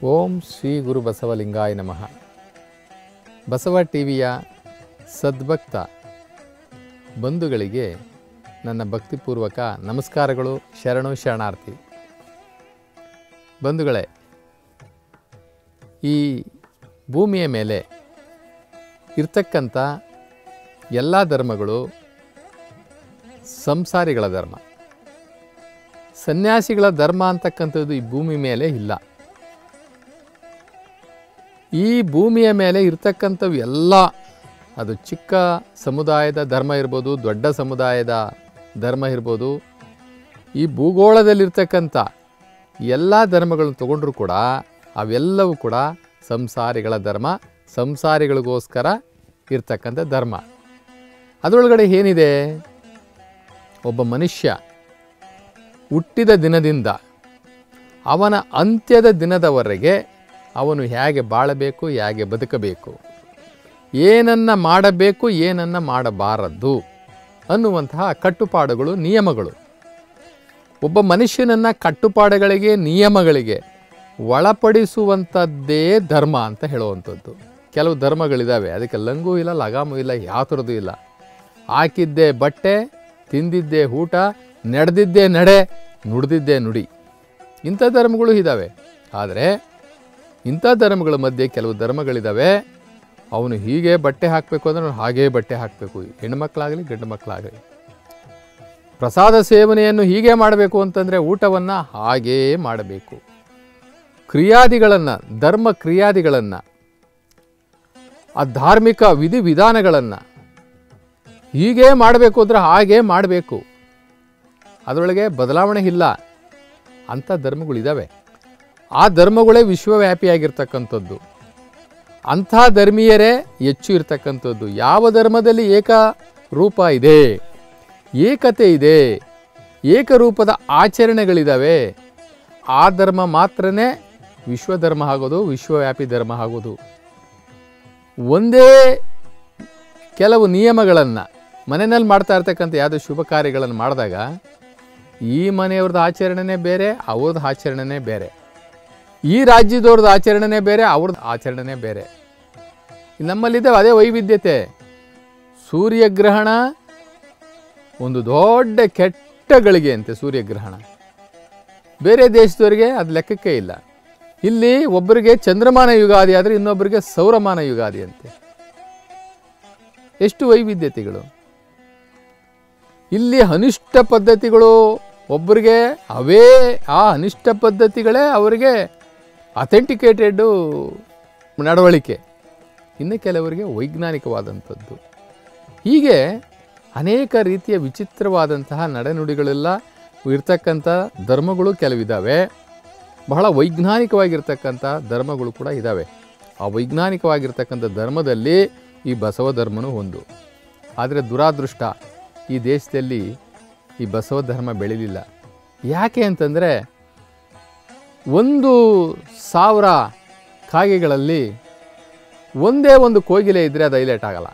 ಓಂ ಶ್ರೀ ಗುರು ಬಸವಲಿಂಗಾಯ ನಮಃ ಬಸವ ಟಿವಿಯ ಸದ್ಭಕ್ತ ಬಂಧುಗಳಿಗೆ ನನ್ನ ಭಕ್ತಿಪೂರ್ವಕ ನಮಸ್ಕಾರಗಳು ಶರಣು ಶರಣಾರ್ಥಿ ಬಂಧುಗಳೇ ಈ ಭೂಮಿಯ ಮೇಲೆ ಇರ್ತಕ್ಕಂಥ ಎಲ್ಲ ಧರ್ಮಗಳು ಸಂಸಾರಿಗಳ ಧರ್ಮ ಸನ್ಯಾಸಿಗಳ ಧರ್ಮ ಅಂತಕ್ಕಂಥದ್ದು ಈ ಭೂಮಿ ಮೇಲೆ ಇಲ್ಲ ಈ ಭೂಮಿಯ ಮೇಲೆ ಇರ್ತಕ್ಕಂಥವು ಎಲ್ಲ ಅದು ಚಿಕ್ಕ ಸಮುದಾಯದ ಧರ್ಮ ಇರ್ಬೋದು ದೊಡ್ಡ ಸಮುದಾಯದ ಧರ್ಮ ಇರ್ಬೋದು ಈ ಭೂಗೋಳದಲ್ಲಿರ್ತಕ್ಕಂಥ ಎಲ್ಲ ಧರ್ಮಗಳನ್ನು ತಗೊಂಡ್ರೂ ಕೂಡ ಅವೆಲ್ಲವೂ ಕೂಡ ಸಂಸಾರಿಗಳ ಧರ್ಮ ಸಂಸಾರಿಗಳಿಗೋಸ್ಕರ ಇರ್ತಕ್ಕಂಥ ಧರ್ಮ ಅದರೊಳಗಡೆ ಏನಿದೆ ಒಬ್ಬ ಮನುಷ್ಯ ಹುಟ್ಟಿದ ದಿನದಿಂದ ಅವನ ಅಂತ್ಯದ ದಿನದವರೆಗೆ ಅವನು ಹೇಗೆ ಬಾಳಬೇಕು ಹೇಗೆ ಬದುಕಬೇಕು ಏನನ್ನು ಮಾಡಬೇಕು ಏನನ್ನು ಮಾಡಬಾರದು ಅನ್ನುವಂತಹ ಕಟ್ಟುಪಾಡುಗಳು ನಿಯಮಗಳು ಒಬ್ಬ ಮನುಷ್ಯನನ್ನು ಕಟ್ಟುಪಾಡುಗಳಿಗೆ ನಿಯಮಗಳಿಗೆ ಒಳಪಡಿಸುವಂಥದ್ದೇ ಧರ್ಮ ಅಂತ ಹೇಳುವಂಥದ್ದು ಕೆಲವು ಧರ್ಮಗಳಿದ್ದಾವೆ ಅದಕ್ಕೆ ಲಂಗೂ ಇಲ್ಲ ಲಗಾಮು ಇಲ್ಲ ಯಾವ ಥರದ್ದು ಇಲ್ಲ ಹಾಕಿದ್ದೇ ಬಟ್ಟೆ ತಿಂದಿದ್ದೇ ಊಟ ನಡೆದಿದ್ದೇ ನಡೆ ನುಡಿದಿದ್ದೇ ನುಡಿ ಇಂಥ ಧರ್ಮಗಳು ಇದ್ದಾವೆ ಆದರೆ ಇಂಥ ಧರ್ಮಗಳ ಮಧ್ಯೆ ಕೆಲವು ಧರ್ಮಗಳಿದ್ದಾವೆ ಅವನು ಹೀಗೆ ಬಟ್ಟೆ ಹಾಕಬೇಕು ಅಂದರೆ ಅವನು ಹಾಗೇ ಬಟ್ಟೆ ಹಾಕಬೇಕು ಹೆಣ್ಮಕ್ಳಾಗಲಿ ಗಂಡು ಮಕ್ಕಳಾಗಲಿ ಪ್ರಸಾದ ಸೇವನೆಯನ್ನು ಹೀಗೆ ಮಾಡಬೇಕು ಅಂತಂದರೆ ಊಟವನ್ನು ಹಾಗೇ ಮಾಡಬೇಕು ಕ್ರಿಯಾದಿಗಳನ್ನು ಧರ್ಮ ಕ್ರಿಯಾದಿಗಳನ್ನು ಆ ಧಾರ್ಮಿಕ ವಿಧಿವಿಧಾನಗಳನ್ನು ಹೀಗೇ ಮಾಡಬೇಕು ಅಂದರೆ ಹಾಗೇ ಮಾಡಬೇಕು ಅದರೊಳಗೆ ಬದಲಾವಣೆ ಇಲ್ಲ ಅಂಥ ಧರ್ಮಗಳಿದ್ದಾವೆ ಆ ಧರ್ಮಗಳೇ ವಿಶ್ವವ್ಯಾಪಿಯಾಗಿರ್ತಕ್ಕಂಥದ್ದು ಅಂಥ ಧರ್ಮೀಯರೇ ಹೆಚ್ಚು ಇರ್ತಕ್ಕಂಥದ್ದು ಯಾವ ಧರ್ಮದಲ್ಲಿ ಏಕ ರೂಪ ಇದೆ ಏಕತೆ ಇದೆ ಏಕರೂಪದ ಆಚರಣೆಗಳಿದ್ದಾವೆ ಆ ಧರ್ಮ ಮಾತ್ರನೇ ವಿಶ್ವಧರ್ಮ ಆಗೋದು ವಿಶ್ವವ್ಯಾಪಿ ಧರ್ಮ ಆಗೋದು ಒಂದೇ ಕೆಲವು ನಿಯಮಗಳನ್ನು ಮನೆಯಲ್ಲಿ ಮಾಡ್ತಾ ಇರ್ತಕ್ಕಂಥ ಯಾವುದೋ ಶುಭ ಕಾರ್ಯಗಳನ್ನು ಮಾಡಿದಾಗ ಈ ಮನೆಯವ್ರದ್ದು ಆಚರಣೆನೇ ಬೇರೆ ಅವ್ರದ್ದು ಆಚರಣೆನೇ ಬೇರೆ ಈ ರಾಜ್ಯದವ್ರದ್ದು ಆಚರಣೆನೇ ಬೇರೆ ಅವ್ರದ್ದು ಆಚರಣೆನೇ ಬೇರೆ ಇಲ್ಲಿ ನಮ್ಮಲ್ಲಿದ್ದಾವೆ ಅದೇ ವೈವಿಧ್ಯತೆ ಸೂರ್ಯಗ್ರಹಣ ಒಂದು ದೊಡ್ಡ ಕೆಟ್ಟ ಗಳಿಗೆ ಅಂತೆ ಸೂರ್ಯಗ್ರಹಣ ಬೇರೆ ದೇಶದವರಿಗೆ ಅದು ಲೆಕ್ಕಕ್ಕೆ ಇಲ್ಲ ಇಲ್ಲಿ ಒಬ್ಬರಿಗೆ ಚಂದ್ರಮಾನ ಯುಗಾದಿ ಆದರೆ ಇನ್ನೊಬ್ಬರಿಗೆ ಸೌರಮಾನ ಯುಗಾದಿ ಅಂತೆ ಎಷ್ಟು ವೈವಿಧ್ಯತೆಗಳು ಇಲ್ಲಿ ಅನಿಷ್ಟ ಪದ್ಧತಿಗಳು ಒಬ್ಬರಿಗೆ ಅವೇ ಆ ಅನಿಷ್ಟ ಪದ್ಧತಿಗಳೇ ಅವರಿಗೆ ಅಥೆಂಟಿಕೇಟೆಡ್ ನಡವಳಿಕೆ ಇನ್ನು ಕೆಲವರಿಗೆ ವೈಜ್ಞಾನಿಕವಾದಂಥದ್ದು ಹೀಗೆ ಅನೇಕ ರೀತಿಯ ವಿಚಿತ್ರವಾದಂತಹ ನಡೆನುಡಿಗಳೆಲ್ಲ ಇರ್ತಕ್ಕಂಥ ಧರ್ಮಗಳು ಕೆಲವಿದ್ದಾವೆ ಬಹಳ ವೈಜ್ಞಾನಿಕವಾಗಿರ್ತಕ್ಕಂಥ ಧರ್ಮಗಳು ಕೂಡ ಇದ್ದಾವೆ ಆ ವೈಜ್ಞಾನಿಕವಾಗಿರ್ತಕ್ಕಂಥ ಧರ್ಮದಲ್ಲಿ ಈ ಬಸವ ಧರ್ಮನೂ ಒಂದು ಆದರೆ ದುರಾದೃಷ್ಟ ಈ ದೇಶದಲ್ಲಿ ಈ ಬಸವ ಧರ್ಮ ಬೆಳೀಲಿಲ್ಲ ಯಾಕೆ ಅಂತಂದರೆ ಒಂದು ಸಾವಿರ ಕಾಗೆಗಳಲ್ಲಿ ಒಂದೇ ಒಂದು ಕೋಗಿಲೆ ಇದ್ದರೆ ಅದು ಹೈಲೈಟ್ ಆಗಲ್ಲ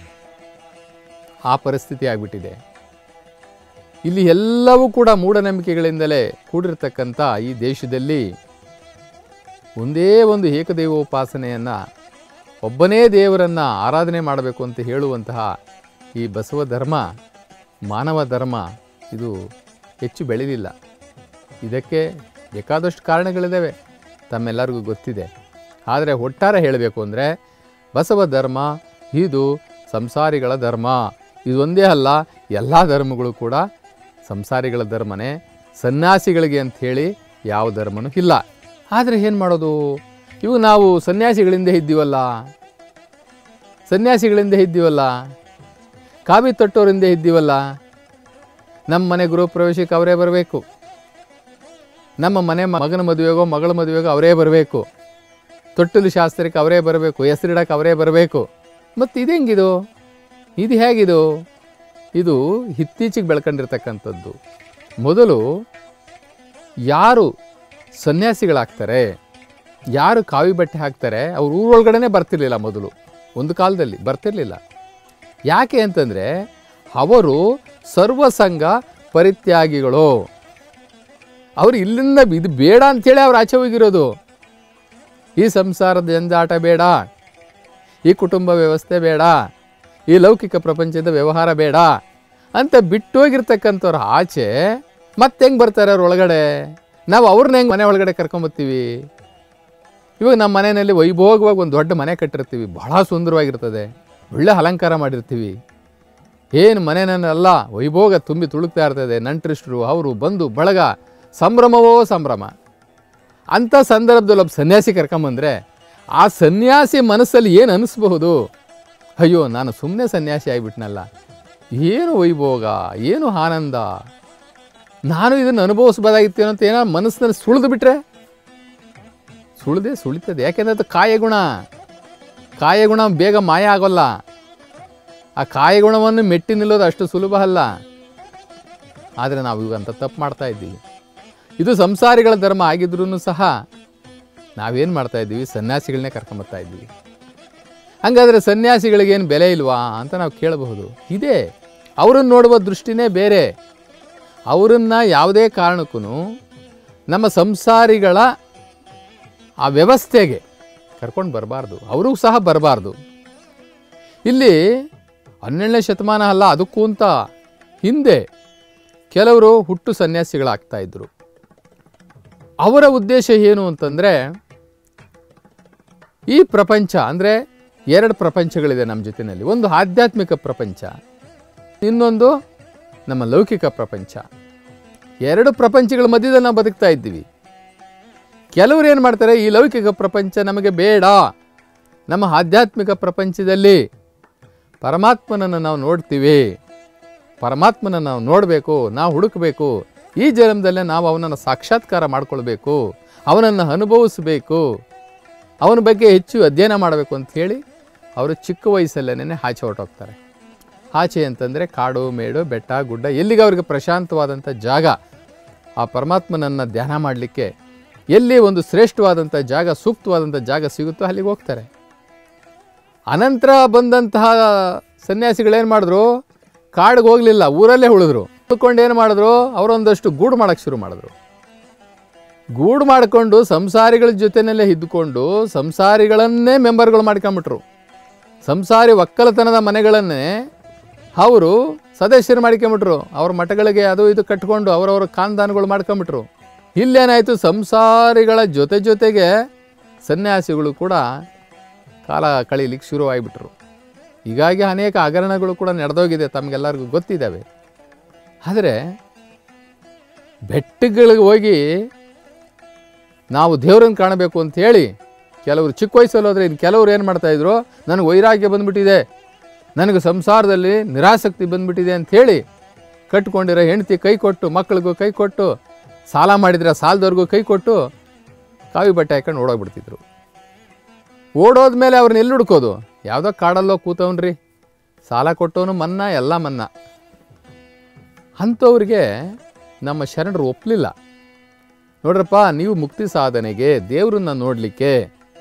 ಆ ಪರಿಸ್ಥಿತಿ ಆಗಿಬಿಟ್ಟಿದೆ ಇಲ್ಲಿ ಎಲ್ಲವೂ ಕೂಡ ಮೂಢನಂಬಿಕೆಗಳಿಂದಲೇ ಕೂಡಿರ್ತಕ್ಕಂಥ ಈ ದೇಶದಲ್ಲಿ ಒಂದೇ ಒಂದು ಏಕದೈವೋಪಾಸನೆಯನ್ನು ಒಬ್ಬನೇ ದೇವರನ್ನು ಆರಾಧನೆ ಮಾಡಬೇಕು ಅಂತ ಹೇಳುವಂತಹ ಈ ಬಸವ ಧರ್ಮ ಮಾನವ ಧರ್ಮ ಇದು ಹೆಚ್ಚು ಬೆಳೆದಿಲ್ಲ ಇದಕ್ಕೆ ಬೇಕಾದಷ್ಟು ಕಾರಣಗಳಿದ್ದಾವೆ ತಮ್ಮೆಲ್ಲರಿಗೂ ಗೊತ್ತಿದೆ ಆದರೆ ಒಟ್ಟಾರೆ ಹೇಳಬೇಕು ಅಂದರೆ ಬಸವ ಧರ್ಮ ಇದು ಸಂಸಾರಿಗಳ ಧರ್ಮ ಇದೊಂದೇ ಅಲ್ಲ ಎಲ್ಲ ಧರ್ಮಗಳು ಕೂಡ ಸಂಸಾರಿಗಳ ಧರ್ಮನೇ ಸನ್ಯಾಸಿಗಳಿಗೆ ಅಂಥೇಳಿ ಯಾವ ಧರ್ಮನೂ ಇಲ್ಲ ಆದರೆ ಏನು ಮಾಡೋದು ಇವು ನಾವು ಸನ್ಯಾಸಿಗಳಿಂದ ಇದ್ದೀವಲ್ಲ ಸನ್ಯಾಸಿಗಳಿಂದ ಇದ್ದೀವಲ್ಲ ಕಾವಿ ತೊಟ್ಟೋರಿಂದ ಇದ್ದೀವಲ್ಲ ನಮ್ಮ ಮನೆ ಗೃಹ ಪ್ರವೇಶಕ್ಕೆ ಅವರೇ ಬರಬೇಕು ನಮ್ಮ ಮನೆ ಮಗನ ಮದುವೆಗೋ ಮಗಳ ಮದುವೆಗೋ ಅವರೇ ಬರಬೇಕು ತೊಟ್ಟಲು ಶಾಸ್ತ್ರಕ್ಕೆ ಅವರೇ ಬರಬೇಕು ಹೆಸರಿಡಕ್ಕೆ ಅವರೇ ಬರಬೇಕು ಮತ್ತು ಇದು ಹೆಂಗಿದು ಇದು ಹೇಗಿದು ಇದು ಇತ್ತೀಚೆಗೆ ಬೆಳ್ಕೊಂಡಿರ್ತಕ್ಕಂಥದ್ದು ಮೊದಲು ಯಾರು ಸನ್ಯಾಸಿಗಳಾಗ್ತಾರೆ ಯಾರು ಕಾವಿ ಬಟ್ಟೆ ಹಾಕ್ತಾರೆ ಅವ್ರ ಊರೊಳಗಡೆ ಬರ್ತಿರ್ಲಿಲ್ಲ ಮೊದಲು ಒಂದು ಕಾಲದಲ್ಲಿ ಬರ್ತಿರ್ಲಿಲ್ಲ ಯಾಕೆ ಅಂತಂದರೆ ಅವರು ಸರ್ವಸಂಗ ಪರಿತ್ಯಾಗಿಗಳು ಅವರು ಇಲ್ಲಿಂದ ಇದು ಬೇಡ ಅಂಥೇಳಿ ಅವ್ರು ಆಚೆ ಹೋಗಿರೋದು ಈ ಸಂಸಾರದ ಜಂಜಾಟ ಬೇಡ ಈ ಕುಟುಂಬ ವ್ಯವಸ್ಥೆ ಬೇಡ ಈ ಲೌಕಿಕ ಪ್ರಪಂಚದ ವ್ಯವಹಾರ ಬೇಡ ಅಂತ ಬಿಟ್ಟೋಗಿರ್ತಕ್ಕಂಥವ್ರ ಆಚೆ ಮತ್ತೆ ಹೆಂಗೆ ಬರ್ತಾರೆ ಅವ್ರ ಒಳಗಡೆ ನಾವು ಅವ್ರನ್ನ ಹೆಂಗೆ ಮನೆ ಒಳಗಡೆ ಕರ್ಕೊಂಬರ್ತೀವಿ ಇವಾಗ ನಮ್ಮ ಮನೆಯಲ್ಲಿ ವೈಭೋಗವಾಗಿ ಒಂದು ದೊಡ್ಡ ಮನೆ ಕಟ್ಟಿರ್ತೀವಿ ಬಹಳ ಸುಂದರವಾಗಿರ್ತದೆ ಒಳ್ಳೆ ಅಲಂಕಾರ ಮಾಡಿರ್ತೀವಿ ಏನು ಮನೆಯನ್ನೆಲ್ಲ ವೈಭೋಗ ತುಂಬಿ ತುಳುಕ್ತಾ ಇರ್ತದೆ ನಂಟ್ರಿಷ್ಟ್ರು ಅವರು ಬಂದು ಬಳಗ ಸಂಭ್ರಮವೋ ಸಂಭ್ರಮ ಅಂಥ ಸಂದರ್ಭದಲ್ಲಿ ಒಬ್ಬ ಸನ್ಯಾಸಿ ಕರ್ಕೊಂಬಂದ್ರೆ ಆ ಸನ್ಯಾಸಿ ಮನಸ್ಸಲ್ಲಿ ಏನು ಅನಿಸ್ಬಹುದು ಅಯ್ಯೋ ನಾನು ಸುಮ್ಮನೆ ಸನ್ಯಾಸಿ ಆಗಿಬಿಟ್ನಲ್ಲ ಏನು ವೈಭೋಗ ಏನು ಆನಂದ ನಾನು ಇದನ್ನು ಅನುಭವಿಸ್ಬೋದಾಗಿತ್ತೇನೋ ಅಂತ ಏನೋ ಮನಸ್ಸಿನಲ್ಲಿ ಸುಳಿದು ಬಿಟ್ರೆ ಸುಳಿದೆ ಸುಳಿತದೆ ಯಾಕೆಂದ್ರೆ ಅದು ಕಾಯಗುಣ ಕಾಯಗುಣ ಬೇಗ ಮಾಯ ಆಗೋಲ್ಲ ಆ ಕಾಯಗುಣವನ್ನು ಮೆಟ್ಟಿ ನಿಲ್ಲೋದು ಅಷ್ಟು ಸುಲಭ ಅಲ್ಲ ಆದರೆ ನಾವು ಇವಂತ ತಪ್ಪು ಮಾಡ್ತಾ ಇದ್ದೀವಿ ಇದು ಸಂಸಾರಿಗಳ ಧರ್ಮ ಆಗಿದ್ರೂ ಸಹ ನಾವೇನು ಮಾಡ್ತಾ ಇದ್ದೀವಿ ಸನ್ಯಾಸಿಗಳನ್ನೇ ಕರ್ಕೊಂಬರ್ತಾ ಇದ್ದೀವಿ ಹಂಗಾದರೆ ಸನ್ಯಾಸಿಗಳಿಗೇನು ಬೆಲೆ ಇಲ್ವಾ ಅಂತ ನಾವು ಕೇಳಬಹುದು ಇದೆ ಅವರನ್ನು ನೋಡುವ ದೃಷ್ಟಿನೇ ಬೇರೆ ಅವರನ್ನು ಯಾವುದೇ ಕಾರಣಕ್ಕೂ ನಮ್ಮ ಸಂಸಾರಿಗಳ ಆ ವ್ಯವಸ್ಥೆಗೆ ಕರ್ಕೊಂಡು ಬರಬಾರ್ದು ಅವರು ಸಹ ಬರಬಾರ್ದು ಇಲ್ಲಿ ಹನ್ನೆರಡನೇ ಶತಮಾನ ಅಲ್ಲ ಅದಕ್ಕೂ ಅಂತ ಹಿಂದೆ ಕೆಲವರು ಹುಟ್ಟು ಸನ್ಯಾಸಿಗಳಾಗ್ತಾ ಇದ್ರು ಅವರ ಉದ್ದೇಶ ಏನು ಅಂತಂದರೆ ಈ ಪ್ರಪಂಚ ಅಂದರೆ ಎರಡು ಪ್ರಪಂಚಗಳಿದೆ ನಮ್ಮ ಜೊತೆಯಲ್ಲಿ ಒಂದು ಆಧ್ಯಾತ್ಮಿಕ ಪ್ರಪಂಚ ಇನ್ನೊಂದು ನಮ್ಮ ಲೌಕಿಕ ಪ್ರಪಂಚ ಎರಡು ಪ್ರಪಂಚಗಳ ಮಧ್ಯದಲ್ಲಿ ನಾವು ಬದುಕ್ತಾ ಇದ್ದೀವಿ ಕೆಲವರು ಏನು ಮಾಡ್ತಾರೆ ಈ ಲೌಕಿಕ ಪ್ರಪಂಚ ನಮಗೆ ಬೇಡ ನಮ್ಮ ಆಧ್ಯಾತ್ಮಿಕ ಪ್ರಪಂಚದಲ್ಲಿ ಪರಮಾತ್ಮನನ್ನು ನಾವು ನೋಡ್ತೀವಿ ಪರಮಾತ್ಮನ ನಾವು ನೋಡಬೇಕು ನಾವು ಹುಡುಕಬೇಕು ಈ ಜನ್ಮದಲ್ಲೇ ನಾವು ಅವನನ್ನು ಸಾಕ್ಷಾತ್ಕಾರ ಮಾಡ್ಕೊಳ್ಬೇಕು ಅವನನ್ನು ಅನುಭವಿಸಬೇಕು ಅವನ ಬಗ್ಗೆ ಹೆಚ್ಚು ಅಧ್ಯಯನ ಮಾಡಬೇಕು ಅಂತ ಹೇಳಿ ಅವರು ಚಿಕ್ಕ ವಯಸ್ಸಲ್ಲೇನೆ ಆಚೆ ಹೊರಟೋಗ್ತಾರೆ ಆಚೆ ಅಂತಂದರೆ ಕಾಡು ಮೇಡು ಬೆಟ್ಟ ಗುಡ್ಡ ಎಲ್ಲಿಗೆ ಅವ್ರಿಗೆ ಪ್ರಶಾಂತವಾದಂಥ ಜಾಗ ಆ ಪರಮಾತ್ಮನನ್ನು ಧ್ಯಾನ ಮಾಡಲಿಕ್ಕೆ ಎಲ್ಲಿ ಒಂದು ಶ್ರೇಷ್ಠವಾದಂಥ ಜಾಗ ಸೂಕ್ತವಾದಂಥ ಜಾಗ ಸಿಗುತ್ತೋ ಅಲ್ಲಿಗೆ ಹೋಗ್ತಾರೆ ಅನಂತರ ಬಂದಂತಹ ಸನ್ಯಾಸಿಗಳೇನು ಮಾಡಿದ್ರು ಕಾಡಿಗೆ ಹೋಗಲಿಲ್ಲ ಊರಲ್ಲೇ ಉಳಿದ್ರು ಉಳ್ಕೊಂಡು ಏನು ಮಾಡಿದ್ರು ಅವರೊಂದಷ್ಟು ಗೂಡು ಮಾಡೋಕ್ಕೆ ಶುರು ಮಾಡಿದ್ರು ಗೂಡು ಮಾಡಿಕೊಂಡು ಸಂಸಾರಿಗಳ ಜೊತೆಯಲ್ಲೇ ಇದ್ದುಕೊಂಡು ಸಂಸಾರಿಗಳನ್ನೇ ಮೆಂಬರ್ಗಳು ಮಾಡ್ಕೊಂಬಿಟ್ರು ಸಂಸಾರಿ ಒಕ್ಕಲತನದ ಮನೆಗಳನ್ನೇ ಅವರು ಸದಸ್ಯರು ಮಾಡ್ಕೊಂಬಿಟ್ರು ಅವ್ರ ಮಠಗಳಿಗೆ ಅದು ಇದು ಕಟ್ಕೊಂಡು ಅವರವರ ಖಾನ್ದಾನಗಳು ಮಾಡ್ಕೊಂಬಿಟ್ರು ಇಲ್ಲೇನಾಯಿತು ಸಂಸಾರಿಗಳ ಜೊತೆ ಜೊತೆಗೆ ಸನ್ಯಾಸಿಗಳು ಕೂಡ ಕಾಲ ಕಳೀಲಿಕ್ಕೆ ಶುರುವಾಗಿಬಿಟ್ರು ಹೀಗಾಗಿ ಅನೇಕ ಹಗರಣಗಳು ಕೂಡ ನಡೆದೋಗಿದೆ ತಮಗೆಲ್ಲರಿಗೂ ಗೊತ್ತಿದ್ದಾವೆ ಆದರೆ ಬೆಟ್ಟಗಳಿಗೆ ಹೋಗಿ ನಾವು ದೇವ್ರನ್ನ ಕಾಣಬೇಕು ಅಂತ ಹೇಳಿ ಕೆಲವರು ಚಿಕ್ಕ ವಯಸ್ಸಲ್ಲಿ ಹೋದ್ರೆ ಇನ್ನು ಕೆಲವರು ಏನು ಮಾಡ್ತಾಯಿದ್ರು ನನಗೆ ವೈರಾಗ್ಯ ಬಂದ್ಬಿಟ್ಟಿದೆ ನನಗೆ ಸಂಸಾರದಲ್ಲಿ ನಿರಾಸಕ್ತಿ ಬಂದ್ಬಿಟ್ಟಿದೆ ಅಂತ ಹೇಳಿ ಕಟ್ಕೊಂಡಿರೋ ಹೆಂಡತಿ ಕೈ ಕೊಟ್ಟು ಮಕ್ಕಳಿಗೂ ಕೈ ಕೊಟ್ಟು ಸಾಲ ಮಾಡಿದ್ರೆ ಸಾಲದವ್ರಿಗೂ ಕೈ ಕೊಟ್ಟು ಕಾವಿ ಬಟ್ಟೆ ಹಾಕೊಂಡು ಓಡೋಗ್ಬಿಡ್ತಿದ್ರು ಓಡೋದ್ಮೇಲೆ ಅವ್ರನ್ನ ಎಲ್ಲಿ ಹುಡ್ಕೋದು ಯಾವುದೋ ಕಾಡಲ್ಲೋ ಕೂತವನ್ರಿ ಸಾಲ ಕೊಟ್ಟವನು ಮನ್ನಾ ಎಲ್ಲ ಮನ್ನಾ ಅಂಥವ್ರಿಗೆ ನಮ್ಮ ಶರಣರು ಒಪ್ಪಲಿಲ್ಲ ನೋಡ್ರಪ್ಪ ನೀವು ಮುಕ್ತಿ ಸಾಧನೆಗೆ ದೇವ್ರನ್ನ ನೋಡಲಿಕ್ಕೆ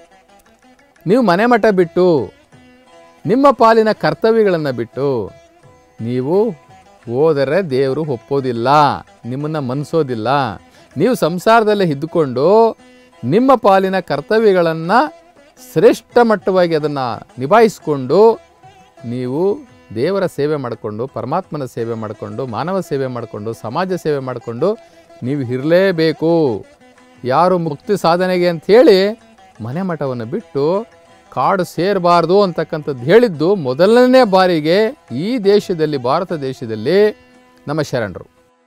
ನೀವು ಮನೆ ಮಠ ಬಿಟ್ಟು ನಿಮ್ಮ ಪಾಲಿನ ಕರ್ತವ್ಯಗಳನ್ನು ಬಿಟ್ಟು ನೀವು ಹೋದರೆ ದೇವರು ಒಪ್ಪೋದಿಲ್ಲ ನಿಮ್ಮನ್ನು ಮನ್ಸೋದಿಲ್ಲ ನೀವು ಸಂಸಾರದಲ್ಲೇ ಇದ್ದುಕೊಂಡು ನಿಮ್ಮ ಪಾಲಿನ ಕರ್ತವ್ಯಗಳನ್ನು ಶ್ರೇಷ್ಠ ಮಟ್ಟವಾಗಿ ಅದನ್ನು ನಿಭಾಯಿಸ್ಕೊಂಡು ನೀವು ದೇವರ ಸೇವೆ ಮಾಡಿಕೊಂಡು ಪರಮಾತ್ಮನ ಸೇವೆ ಮಾಡಿಕೊಂಡು ಮಾನವ ಸೇವೆ ಮಾಡಿಕೊಂಡು ಸಮಾಜ ಸೇವೆ ಮಾಡಿಕೊಂಡು ನೀವು ಇರಲೇಬೇಕು ಯಾರು ಮುಕ್ತಿ ಸಾಧನೆಗೆ ಅಂಥೇಳಿ ಮನೆ ಮಠವನ್ನು ಬಿಟ್ಟು ಕಾಡು ಸೇರಬಾರ್ದು ಅಂತಕ್ಕಂಥದ್ದು ಹೇಳಿದ್ದು ಮೊದಲನೇ ಬಾರಿಗೆ ಈ ದೇಶದಲ್ಲಿ ಭಾರತ ದೇಶದಲ್ಲಿ ನಮ್ಮ ಶರಣರು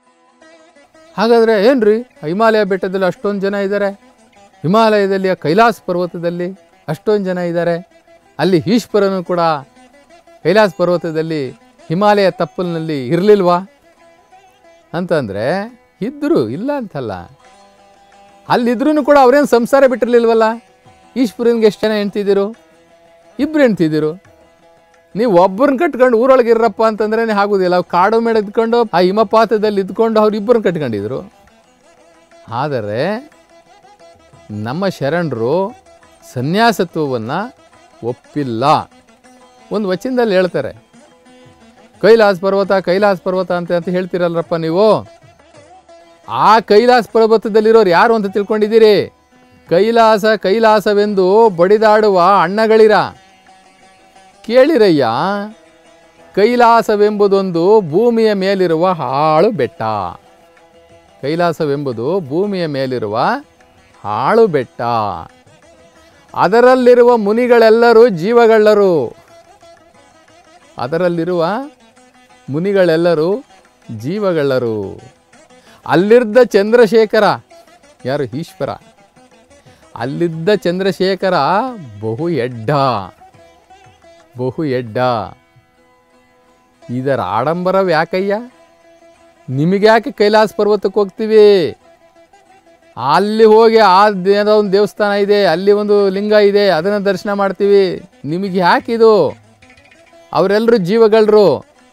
ಹಾಗಾದರೆ ಏನ್ರಿ ಹಿಮಾಲಯ ಬೆಟ್ಟದಲ್ಲಿ ಅಷ್ಟೊಂದು ಜನ ಇದ್ದಾರೆ ಹಿಮಾಲಯದಲ್ಲಿ ಆ ಕೈಲಾಸ ಪರ್ವತದಲ್ಲಿ ಅಷ್ಟೊಂದು ಜನ ಇದ್ದಾರೆ ಅಲ್ಲಿ ಈಶ್ವರನು ಕೂಡ ಕೈಲಾಸ ಪರ್ವತದಲ್ಲಿ ಹಿಮಾಲಯ ತಪ್ಪಲಿನಲ್ಲಿ ಇರಲಿಲ್ವಾ ಅಂತಂದರೆ ಇದ್ದರು ಇಲ್ಲ ಅಂತಲ್ಲ ಅಲ್ಲಿದ್ರೂ ಕೂಡ ಅವ್ರೇನು ಸಂಸಾರ ಬಿಟ್ಟಿರ್ಲಿಲ್ವಲ್ಲ ಈಶ್ವರನ್ಗೆ ಎಷ್ಟು ಜನ ಹೆಣ್ತಿದ್ದೀರು ಇಬ್ಬರು ಹೆಣ್ತಿದ್ದೀರು ನೀವು ಒಬ್ಬರನ್ನ ಕಟ್ಕೊಂಡು ಊರೊಳಗೆ ಇರ್ರಪ್ಪ ಅಂತಂದ್ರೆ ಆಗೋದಿಲ್ಲ ಅವ್ರು ಕಾಡು ಮೇಲೆ ಇದ್ಕೊಂಡು ಆ ಹಿಮಪಾತದಲ್ಲಿ ಇದ್ಕೊಂಡು ಅವ್ರು ಇಬ್ಬರನ್ನ ಕಟ್ಕೊಂಡಿದ್ರು ಆದರೆ ನಮ್ಮ ಶರಣರು ಸನ್ಯಾಸತ್ವವನ್ನು ಒಪ್ಪಿಲ್ಲ ಒಂದು ವಚನದಲ್ಲಿ ಹೇಳ್ತಾರೆ ಕೈಲಾಸ ಪರ್ವತ ಕೈಲಾಸ ಪರ್ವತ ಅಂತ ಅಂತ ಹೇಳ್ತೀರಲ್ರಪ್ಪ ನೀವು ಆ ಕೈಲಾಸ ಪರ್ವತದಲ್ಲಿರೋರು ಯಾರು ಅಂತ ತಿಳ್ಕೊಂಡಿದ್ದೀರಿ ಕೈಲಾಸ ಕೈಲಾಸವೆಂದು ಬಡಿದಾಡುವ ಅಣ್ಣಗಳಿರ ಕೇಳಿರಯ್ಯ ಕೈಲಾಸವೆಂಬುದೊಂದು ಭೂಮಿಯ ಮೇಲಿರುವ ಹಾಳು ಬೆಟ್ಟ ಕೈಲಾಸವೆಂಬುದು ಭೂಮಿಯ ಮೇಲಿರುವ ಹಾಳು ಬೆಟ್ಟ ಅದರಲ್ಲಿರುವ ಮುನಿಗಳೆಲ್ಲರೂ ಜೀವಗಳ್ಳರು ಅದರಲ್ಲಿರುವ ಮುನಿಗಳೆಲ್ಲರೂ ಜೀವಗಳ್ಳರು ಅಲ್ಲಿದ್ದ ಚಂದ್ರಶೇಖರ ಯಾರು ಈಶ್ವರ ಅಲ್ಲಿದ್ದ ಚಂದ್ರಶೇಖರ ಬಹು ಎಡ್ಡ ಬಹು ಎಡ್ಡ ಇದರ ಆಡಂಬರ ಯಾಕಯ್ಯ ನಿಮಗ್ಯಾಕೆ ಕೈಲಾಸ ಪರ್ವತಕ್ಕೆ ಹೋಗ್ತೀವಿ ಅಲ್ಲಿ ಹೋಗಿ ಆ ಏನೋ ಒಂದು ದೇವಸ್ಥಾನ ಇದೆ ಅಲ್ಲಿ ಒಂದು ಲಿಂಗ ಇದೆ ಅದನ್ನು ದರ್ಶನ ಮಾಡ್ತೀವಿ ನಿಮಗೆ ಯಾಕಿದು ಅವರೆಲ್ಲರೂ ಜೀವಗಳರು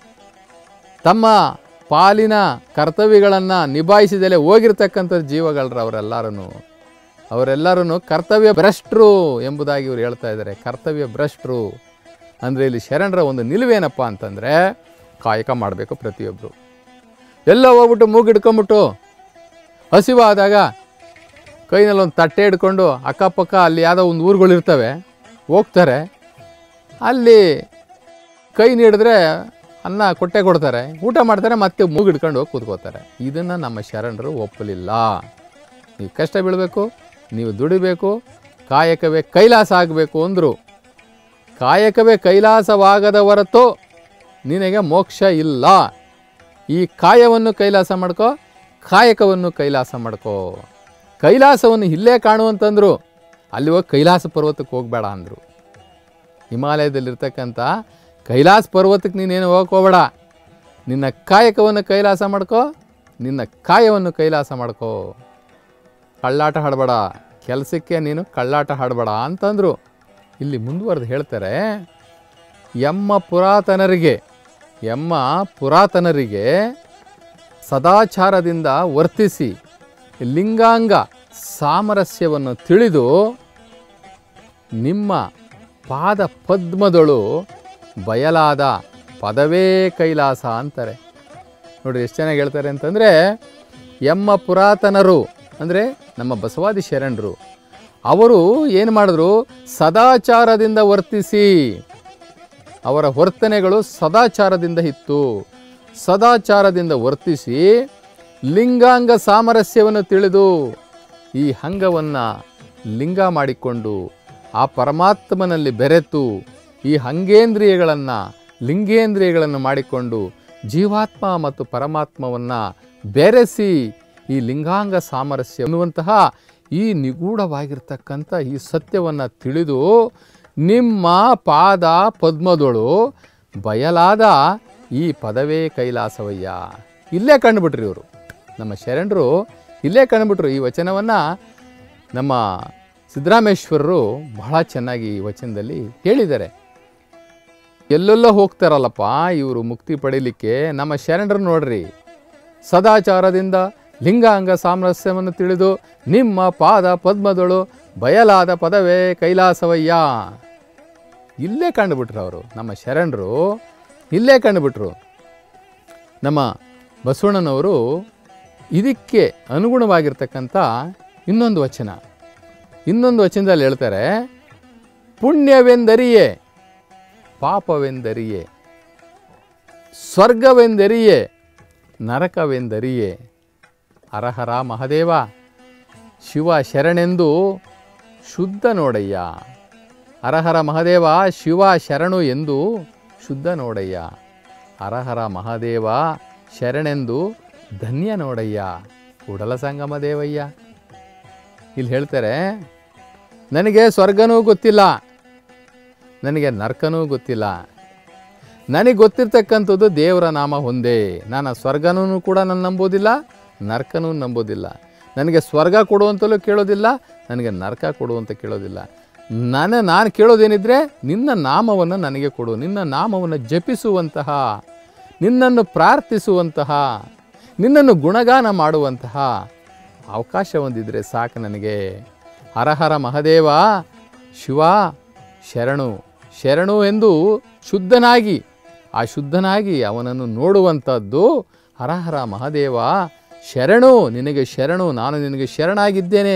ತಮ್ಮ ಪಾಲಿನ ಕರ್ತವ್ಯಗಳನ್ನು ನಿಭಾಯಿಸಿದಲೇ ಹೋಗಿರ್ತಕ್ಕಂಥ ಜೀವಗಳರು ಅವರೆಲ್ಲರೂ ಅವರೆಲ್ಲರೂ ಕರ್ತವ್ಯ ಭ್ರಷ್ಟರು ಎಂಬುದಾಗಿ ಇವರು ಹೇಳ್ತಾ ಇದ್ದಾರೆ ಕರ್ತವ್ಯ ಭ್ರಷ್ಟರು ಅಂದರೆ ಇಲ್ಲಿ ಶರಣರ ಒಂದು ನಿಲುವೇನಪ್ಪ ಅಂತಂದರೆ ಕಾಯಕ ಮಾಡಬೇಕು ಪ್ರತಿಯೊಬ್ಬರು ಎಲ್ಲ ಹೋಗ್ಬಿಟ್ಟು ಮೂಗಿಡ್ಕೊಂಬಿಟ್ಟು ಹಸಿವಾದಾಗ ಕೈನಲ್ಲಿ ಒಂದು ತಟ್ಟೆ ಹಿಡ್ಕೊಂಡು ಅಕ್ಕಪಕ್ಕ ಅಲ್ಲಿ ಯಾವುದೋ ಒಂದು ಊರುಗಳಿರ್ತವೆ ಹೋಗ್ತಾರೆ ಅಲ್ಲಿ ಕೈ ನೀಡಿದ್ರೆ ಅನ್ನ ಕೊಟ್ಟೆ ಕೊಡ್ತಾರೆ ಊಟ ಮಾಡ್ತಾರೆ ಮತ್ತೆ ಮೂಗಿಡ್ಕೊಂಡು ಹೋಗಿ ಕೂತ್ಕೋತಾರೆ ಇದನ್ನು ನಮ್ಮ ಶರಣರು ಒಪ್ಪಲಿಲ್ಲ ನೀವು ಕಷ್ಟ ಬೀಳಬೇಕು ನೀವು ದುಡಿಬೇಕು ಕಾಯಕವೇ ಕೈಲಾಸ ಆಗಬೇಕು ಅಂದರು ಕಾಯಕವೇ ಕೈಲಾಸವಾಗದ ಹೊರತು ನಿನಗೆ ಮೋಕ್ಷ ಇಲ್ಲ ಈ ಕಾಯವನ್ನು ಕೈಲಾಸ ಮಾಡ್ಕೋ ಕಾಯಕವನ್ನು ಕೈಲಾಸ ಮಾಡ್ಕೋ ಕೈಲಾಸವನ್ನು ಇಲ್ಲೇ ಕಾಣುವಂತಂದ್ರು ಅಲ್ಲಿ ಹೋಗಿ ಕೈಲಾಸ ಪರ್ವತಕ್ಕೆ ಹೋಗಬೇಡ ಅಂದರು ಹಿಮಾಲಯದಲ್ಲಿರ್ತಕ್ಕಂಥ ಕೈಲಾಸ ಪರ್ವತಕ್ಕೆ ನೀನೇನು ಹೋಗಕ್ಕೆ ಹೋಗಬೇಡ ನಿನ್ನ ಕಾಯಕವನ್ನು ಕೈಲಾಸ ಮಾಡ್ಕೋ ನಿನ್ನ ಕಾಯವನ್ನು ಕೈಲಾಸ ಮಾಡ್ಕೋ ಕಳ್ಳಾಟ ಹಾಡಬೇಡ ಕೆಲಸಕ್ಕೆ ನೀನು ಕಳ್ಳಾಟ ಹಾಡಬೇಡ ಅಂತಂದರು ಇಲ್ಲಿ ಮುಂದುವರೆದು ಹೇಳ್ತಾರೆ ಎಮ್ಮ ಪುರಾತನರಿಗೆ ಎಮ್ಮ ಪುರಾತನರಿಗೆ ಸದಾಚಾರದಿಂದ ವರ್ತಿಸಿ ಲಿಂಗಾಂಗ ಸಾಮರಸ್ಯವನ್ನು ತಿಳಿದು ನಿಮ್ಮ ಪಾದ ಪದ್ಮದಳು ಬಯಲಾದ ಪದವೇ ಕೈಲಾಸ ಅಂತಾರೆ ನೋಡ್ರಿ ಎಷ್ಟು ಚೆನ್ನಾಗಿ ಹೇಳ್ತಾರೆ ಅಂತಂದರೆ ಎಮ್ಮ ಪುರಾತನರು ಅಂದರೆ ನಮ್ಮ ಬಸವಾದಿ ಶರಣರು ಅವರು ಏನು ಮಾಡಿದ್ರು ಸದಾಚಾರದಿಂದ ವರ್ತಿಸಿ ಅವರ ವರ್ತನೆಗಳು ಸದಾಚಾರದಿಂದ ಇತ್ತು ಸದಾಚಾರದಿಂದ ವರ್ತಿಸಿ ಲಿಂಗಾಂಗ ಸಾಮರಸ್ಯವನ್ನು ತಿಳಿದು ಈ ಅಂಗವನ್ನು ಲಿಂಗ ಮಾಡಿಕೊಂಡು ಆ ಪರಮಾತ್ಮನಲ್ಲಿ ಬೆರೆತು ಈ ಅಂಗೇಂದ್ರಿಯಗಳನ್ನು ಲಿಂಗೇಂದ್ರಿಯಗಳನ್ನು ಮಾಡಿಕೊಂಡು ಜೀವಾತ್ಮ ಮತ್ತು ಪರಮಾತ್ಮವನ್ನು ಬೆರೆಸಿ ಈ ಲಿಂಗಾಂಗ ಸಾಮರಸ್ಯ ಅನ್ನುವಂತಹ ಈ ನಿಗೂಢವಾಗಿರ್ತಕ್ಕಂಥ ಈ ಸತ್ಯವನ್ನು ತಿಳಿದು ನಿಮ್ಮ ಪಾದ ಪದ್ಮದೊಳು ಬಯಲಾದ ಈ ಪದವೇ ಕೈಲಾಸವಯ್ಯ ಇಲ್ಲೇ ಕಂಡುಬಿಟ್ರಿ ಇವರು ನಮ್ಮ ಶರಣರು ಇಲ್ಲೇ ಕಂಡುಬಿಟ್ರು ಈ ವಚನವನ್ನು ನಮ್ಮ ಸಿದ್ದರಾಮೇಶ್ವರರು ಬಹಳ ಚೆನ್ನಾಗಿ ಈ ವಚನದಲ್ಲಿ ಹೇಳಿದ್ದಾರೆ ಎಲ್ಲೆಲ್ಲೋ ಹೋಗ್ತಾರಲ್ಲಪ್ಪ ಇವರು ಮುಕ್ತಿ ಪಡೀಲಿಕ್ಕೆ ನಮ್ಮ ಶರಣರು ನೋಡ್ರಿ ಸದಾಚಾರದಿಂದ ಲಿಂಗಾಂಗ ಸಾಮರಸ್ಯವನ್ನು ತಿಳಿದು ನಿಮ್ಮ ಪಾದ ಪದ್ಮದಳು ಬಯಲಾದ ಪದವೇ ಕೈಲಾಸವಯ್ಯ ಇಲ್ಲೇ ಕಂಡುಬಿಟ್ರು ಅವರು ನಮ್ಮ ಶರಣರು ಇಲ್ಲೇ ಕಂಡುಬಿಟ್ರು ನಮ್ಮ ಬಸವಣ್ಣನವರು ಇದಕ್ಕೆ ಅನುಗುಣವಾಗಿರ್ತಕ್ಕಂಥ ಇನ್ನೊಂದು ವಚನ ಇನ್ನೊಂದು ವಚನದಲ್ಲಿ ಹೇಳ್ತಾರೆ ಪುಣ್ಯವೆಂದರಿಯೇ ಪಾಪವೆಂದರಿಯೇ ಸ್ವರ್ಗವೆಂದರಿಯೇ ನರಕವೆಂದರಿಯೇ ಹರಹರ ಮಹದೇವ ಶಿವ ಶರಣೆಂದು ಶುದ್ಧ ನೋಡಯ್ಯ ಹರಹರ ಮಹದೇವ ಶಿವ ಶರಣು ಎಂದು ಶುದ್ಧ ನೋಡಯ್ಯ ಹರಹರ ಮಹಾದೇವ ಶರಣೆಂದು ಧನ್ಯ ನೋಡಯ್ಯ ಕೂಡಲ ಸಂಗಮ ದೇವಯ್ಯ ಇಲ್ಲಿ ಹೇಳ್ತಾರೆ ನನಗೆ ಸ್ವರ್ಗನೂ ಗೊತ್ತಿಲ್ಲ ನನಗೆ ನರ್ಕನೂ ಗೊತ್ತಿಲ್ಲ ನನಗೆ ಗೊತ್ತಿರ್ತಕ್ಕಂಥದ್ದು ದೇವರ ನಾಮ ಒಂದೇ ನಾನು ಆ ಸ್ವರ್ಗನೂ ಕೂಡ ನಾನು ನಂಬೋದಿಲ್ಲ ನರ್ಕನೂ ನಂಬೋದಿಲ್ಲ ನನಗೆ ಸ್ವರ್ಗ ಕೊಡು ಅಂತಲೂ ಕೇಳೋದಿಲ್ಲ ನನಗೆ ನರ್ಕ ಕೊಡು ಅಂತ ಕೇಳೋದಿಲ್ಲ ನನ್ನ ನಾನು ಕೇಳೋದೇನಿದ್ರೆ ನಿನ್ನ ನಾಮವನ್ನು ನನಗೆ ಕೊಡು ನಿನ್ನ ನಾಮವನ್ನು ಜಪಿಸುವಂತಹ ನಿನ್ನನ್ನು ಪ್ರಾರ್ಥಿಸುವಂತಹ ನಿನ್ನನ್ನು ಗುಣಗಾನ ಮಾಡುವಂತಹ ಅವಕಾಶ ಹೊಂದಿದ್ರೆ ಸಾಕು ನನಗೆ ಹರಹರ ಮಹದೇವ ಶಿವ ಶರಣು ಶರಣು ಎಂದು ಶುದ್ಧನಾಗಿ ಆ ಶುದ್ಧನಾಗಿ ಅವನನ್ನು ನೋಡುವಂಥದ್ದು ಹರಹರ ಮಹಾದೇವ ಶರಣು ನಿನಗೆ ಶರಣು ನಾನು ನಿನಗೆ ಶರಣಾಗಿದ್ದೇನೆ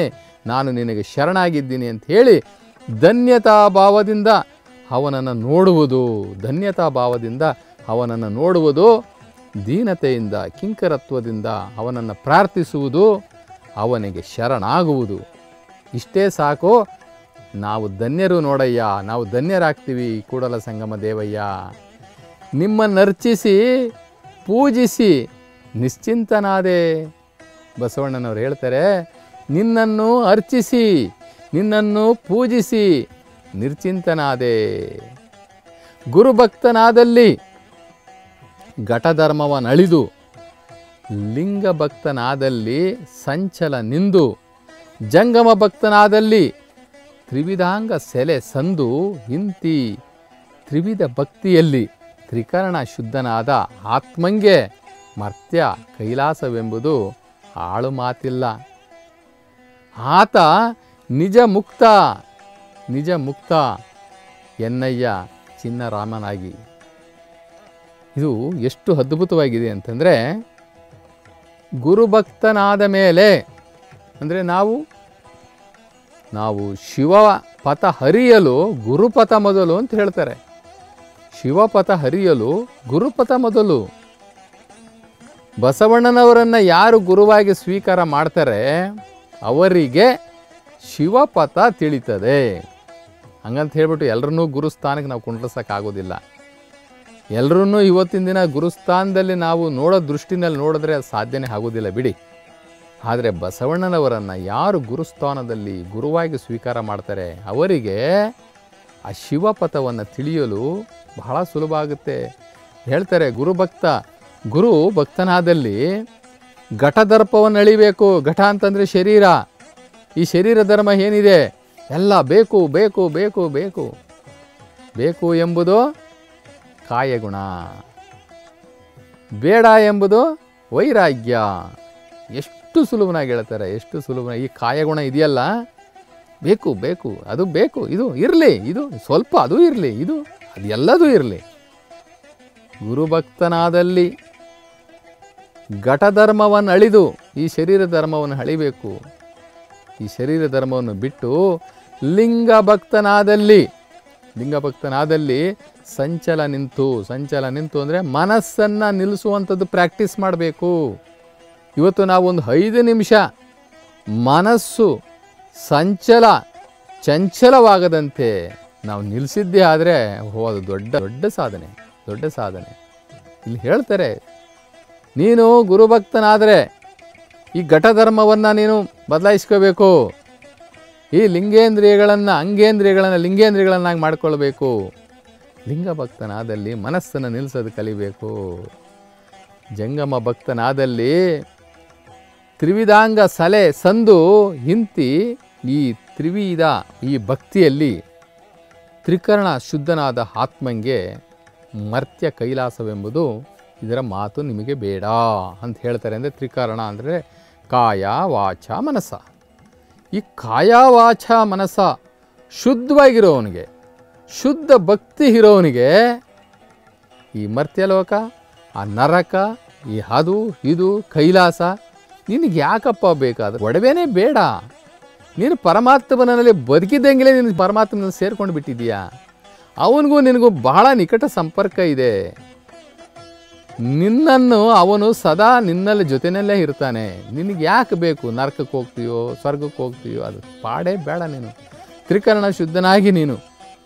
ನಾನು ನಿನಗೆ ಶರಣಾಗಿದ್ದೀನಿ ಅಂತ ಹೇಳಿ ಧನ್ಯತಾ ಭಾವದಿಂದ ಅವನನ್ನು ನೋಡುವುದು ಧನ್ಯತಾ ಭಾವದಿಂದ ಅವನನ್ನು ನೋಡುವುದು ದೀನತೆಯಿಂದ ಕಿಂಕರತ್ವದಿಂದ ಅವನನ್ನು ಪ್ರಾರ್ಥಿಸುವುದು ಅವನಿಗೆ ಶರಣಾಗುವುದು ಇಷ್ಟೇ ಸಾಕು ನಾವು ಧನ್ಯರು ನೋಡಯ್ಯ ನಾವು ಧನ್ಯರಾಗ್ತೀವಿ ಕೂಡಲ ಸಂಗಮ ದೇವಯ್ಯ ನಿಮ್ಮನ್ನರ್ಚಿಸಿ ಪೂಜಿಸಿ ನಿಶ್ಚಿಂತನಾದೆ ಬಸವಣ್ಣನವ್ರು ಹೇಳ್ತಾರೆ ನಿನ್ನನ್ನು ಅರ್ಚಿಸಿ ನಿನ್ನನ್ನು ಪೂಜಿಸಿ ನಿರ್ಚಿಂತನಾದೆ ಗುರುಭಕ್ತನಾದಲ್ಲಿ ಘಟಧರ್ಮವನ್ನಳಿದು ಲಿಂಗ ಭಕ್ತನಾದಲ್ಲಿ ಸಂಚಲ ನಿಂದು ಜಂಗಮ ಭಕ್ತನಾದಲ್ಲಿ ತ್ರಿವಿಧಾಂಗ ಸೆಲೆ ಸಂದು ಇಂತಿ ತ್ರಿವಿಧ ಭಕ್ತಿಯಲ್ಲಿ ತ್ರಿಕರಣ ಶುದ್ಧನಾದ ಆತ್ಮಂಗೆ ಮರ್ತ್ಯ ಕೈಲಾಸವೆಂಬುದು ಆಳು ಮಾತಿಲ್ಲ ಆತ ನಿಜ ಮುಕ್ತ ನಿಜ ಮುಕ್ತ ಎನ್ನಯ್ಯ ಚಿನ್ನರಾಮನಾಗಿ ಇದು ಎಷ್ಟು ಅದ್ಭುತವಾಗಿದೆ ಅಂತಂದರೆ ಗುರುಭಕ್ತನಾದ ಮೇಲೆ ಅಂದರೆ ನಾವು ನಾವು ಶಿವ ಪಥ ಹರಿಯಲು ಗುರುಪಥ ಮೊದಲು ಅಂತ ಹೇಳ್ತಾರೆ ಶಿವಪಥ ಹರಿಯಲು ಗುರುಪಥ ಮೊದಲು ಬಸವಣ್ಣನವರನ್ನು ಯಾರು ಗುರುವಾಗಿ ಸ್ವೀಕಾರ ಮಾಡ್ತಾರೆ ಅವರಿಗೆ ಶಿವಪಥ ತಿಳಿತದೆ ಹಂಗಂತ ಹೇಳ್ಬಿಟ್ಟು ಎಲ್ಲರನ್ನೂ ಗುರುಸ್ಥಾನಕ್ಕೆ ನಾವು ಕುಂಡ್ರಸೋಕ್ಕಾಗೋದಿಲ್ಲ ಎಲ್ಲರನ್ನೂ ಇವತ್ತಿನ ದಿನ ಗುರುಸ್ಥಾನದಲ್ಲಿ ನಾವು ನೋಡೋ ದೃಷ್ಟಿನಲ್ಲಿ ನೋಡಿದ್ರೆ ಅದು ಸಾಧ್ಯನೇ ಆಗೋದಿಲ್ಲ ಬಿಡಿ ಆದರೆ ಬಸವಣ್ಣನವರನ್ನು ಯಾರು ಗುರುಸ್ಥಾನದಲ್ಲಿ ಗುರುವಾಗಿ ಸ್ವೀಕಾರ ಮಾಡ್ತಾರೆ ಅವರಿಗೆ ಆ ಶಿವಪಥವನ್ನು ತಿಳಿಯಲು ಬಹಳ ಸುಲಭ ಆಗುತ್ತೆ ಹೇಳ್ತಾರೆ ಗುರುಭಕ್ತ ಗುರು ಭಕ್ತನಾದಲ್ಲಿ ಘಟದರ್ಪವನ್ನು ಅಳಿಬೇಕು ಘಟ ಅಂತಂದರೆ ಶರೀರ ಈ ಶರೀರ ಧರ್ಮ ಏನಿದೆ ಎಲ್ಲ ಬೇಕು ಬೇಕು ಬೇಕು ಬೇಕು ಬೇಕು ಎಂಬುದು ಕಾಯಗುಣ ಬೇಡ ಎಂಬುದು ವೈರಾಗ್ಯ ಎಷ್ಟು ಸುಲಭನಾಗಿ ಹೇಳ್ತಾರೆ ಎಷ್ಟು ಸುಲಭನ ಈ ಕಾಯಗುಣ ಇದೆಯಲ್ಲ ಬೇಕು ಬೇಕು ಅದು ಬೇಕು ಇದು ಇರಲಿ ಇದು ಸ್ವಲ್ಪ ಅದು ಇರಲಿ ಇದು ಅದೆಲ್ಲದೂ ಇರಲಿ ಗುರುಭಕ್ತನಾದಲ್ಲಿ ಘಟಧರ್ಮವನ್ನು ಅಳಿದು ಈ ಶರೀರ ಧರ್ಮವನ್ನು ಅಳಿಬೇಕು ಈ ಶರೀರ ಧರ್ಮವನ್ನು ಬಿಟ್ಟು ಲಿಂಗ ಭಕ್ತನಾದಲ್ಲಿ ಲಿಂಗ ಭಕ್ತನಾದಲ್ಲಿ ಸಂಚಲ ನಿಂತು ಸಂಚಲ ನಿಂತು ಅಂದರೆ ಮನಸ್ಸನ್ನು ನಿಲ್ಲಿಸುವಂಥದ್ದು ಪ್ರಾಕ್ಟೀಸ್ ಮಾಡಬೇಕು ಇವತ್ತು ನಾವು ಒಂದು ಐದು ನಿಮಿಷ ಮನಸ್ಸು ಸಂಚಲ ಚಂಚಲವಾಗದಂತೆ ನಾವು ನಿಲ್ಲಿಸಿದ್ದೇ ಆದರೆ ಓ ಅದು ದೊಡ್ಡ ದೊಡ್ಡ ಸಾಧನೆ ದೊಡ್ಡ ಸಾಧನೆ ಇಲ್ಲಿ ಹೇಳ್ತಾರೆ ನೀನು ಗುರುಭಕ್ತನಾದರೆ ಈ ಘಟಧರ್ಮವನ್ನು ನೀನು ಬದಲಾಯಿಸ್ಕೋಬೇಕು ಈ ಲಿಂಗೇಂದ್ರಿಯಗಳನ್ನು ಅಂಗೇಂದ್ರಿಯಗಳನ್ನು ಲಿಂಗೇಂದ್ರಿಯಗಳನ್ನಾಗಿ ಮಾಡಿಕೊಳ್ಬೇಕು ಲಿಂಗ ಭಕ್ತನಾದಲ್ಲಿ ಮನಸ್ಸನ್ನು ನಿಲ್ಲಿಸೋದು ಕಲಿಬೇಕು ಜಂಗಮ ಭಕ್ತನಾದಲ್ಲಿ ತ್ರಿವಿಧಾಂಗ ಸಲೆ ಸಂದು ಹಿಂತಿ ಈ ತ್ರಿವಿಧ ಈ ಭಕ್ತಿಯಲ್ಲಿ ತ್ರಿಕರಣ ಶುದ್ಧನಾದ ಆತ್ಮಂಗೆ ಮರ್ತ್ಯ ಕೈಲಾಸವೆಂಬುದು ಇದರ ಮಾತು ನಿಮಗೆ ಬೇಡ ಅಂತ ಹೇಳ್ತಾರೆ ಅಂದರೆ ತ್ರಿಕರಣ ಅಂದರೆ ಕಾಯ ವಾಚ ಮನಸ್ಸ ಈ ಕಾಯ ವಾಚ ಮನಸ್ಸ ಶುದ್ಧವಾಗಿರೋವನಿಗೆ ಶುದ್ಧ ಭಕ್ತಿ ಇರೋವನಿಗೆ ಈ ಮರ್ತ್ಯಲೋಕ ಆ ನರಕ ಈ ಅದು ಇದು ಕೈಲಾಸ ನಿನಗೆ ಯಾಕಪ್ಪ ಬೇಕಾದ್ರೆ ಒಡವೆನೇ ಬೇಡ ನೀನು ಪರಮಾತ್ಮನಲ್ಲಿ ಬದುಕಿದ್ದಂಗೆ ನೀನು ಪರಮಾತ್ಮನಲ್ಲಿ ಸೇರ್ಕೊಂಡು ಬಿಟ್ಟಿದೀಯಾ ಅವನಿಗೂ ನಿನಗೂ ಬಹಳ ನಿಕಟ ಸಂಪರ್ಕ ಇದೆ ನಿನ್ನನ್ನು ಅವನು ಸದಾ ನಿನ್ನಲ್ಲಿ ಜೊತೆಯಲ್ಲೇ ಇರ್ತಾನೆ ನಿನಗೆ ಯಾಕೆ ಬೇಕು ನರಕಕ್ಕೆ ಹೋಗ್ತೀಯೋ ಸ್ವರ್ಗಕ್ಕೆ ಹೋಗ್ತೀಯೋ ಅದು ಪಾಡೇ ಬೇಡ ನೀನು ತ್ರಿಕರಣ ಶುದ್ಧನಾಗಿ ನೀನು